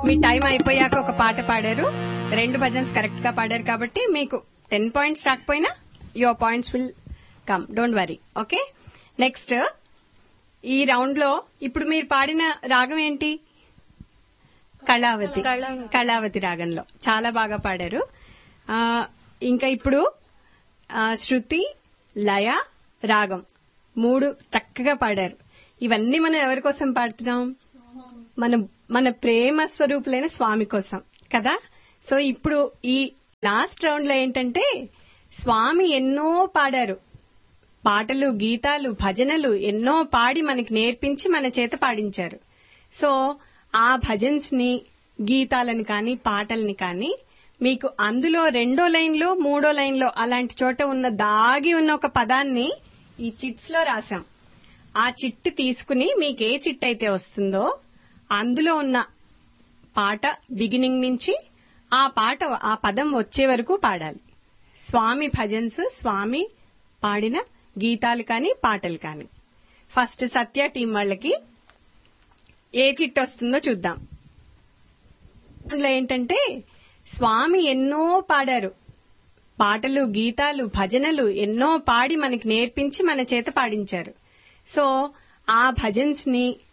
మీ time అయిపోయాక ఒక పాట పాడారు రెండు భజన్స్ కరెక్ట్ గా పాడారు కాబట్టి మీకు టెన్ పాయింట్స్ రాకపోయినా your points will come don't worry okay next ఈ రౌండ్ లో ఇప్పుడు మీరు పాడిన రాగం ఏంటి కళావతి కళావతి. కళావతి రాగంలో చాలా బాగా పాడారు ఆ, ఇంకా ఇప్పుడు ఆ, శృతి లయ రాగం మూడు చక్కగా పాడారు ఇవన్నీ మనం ఎవరి కోసం పాడుతున్నాం మన మన ప్రేమ స్వరూపులైన స్వామి కోసం కదా సో ఇప్పుడు ఈ లాస్ట్ రౌండ్ లో ఏంటంటే స్వామి ఎన్నో పాడారు పాటలు గీతాలు భజనలు ఎన్నో పాడి మనకి నేర్పించి మన చేత పాడించారు సో ఆ భజన్స్ ని గీతాలను కానీ పాటల్ని కానీ మీకు అందులో రెండో లైన్లో మూడో లైన్లో అలాంటి చోట ఉన్న దాగి ఉన్న ఒక పదాన్ని ఈ చిట్స్ లో రాసాం ఆ చిట్టు తీసుకుని మీకు ఏ చిట్ అయితే వస్తుందో అందులో ఉన్న పాట బిగినింగ్ నుంచి ఆ పాట ఆ పదం వచ్చే వరకు పాడాలి స్వామి భజన్స్ స్వామి పాడిన గీతాలు కానీ పాటలు కానీ ఫస్ట్ సత్య టీం వాళ్ళకి ఏ చిట్ వస్తుందో చూద్దాం అందులో ఏంటంటే స్వామి ఎన్నో పాడారు పాటలు గీతాలు భజనలు ఎన్నో పాడి మనకి నేర్పించి మన చేత పాడించారు సో ఆ భజన్స్ ని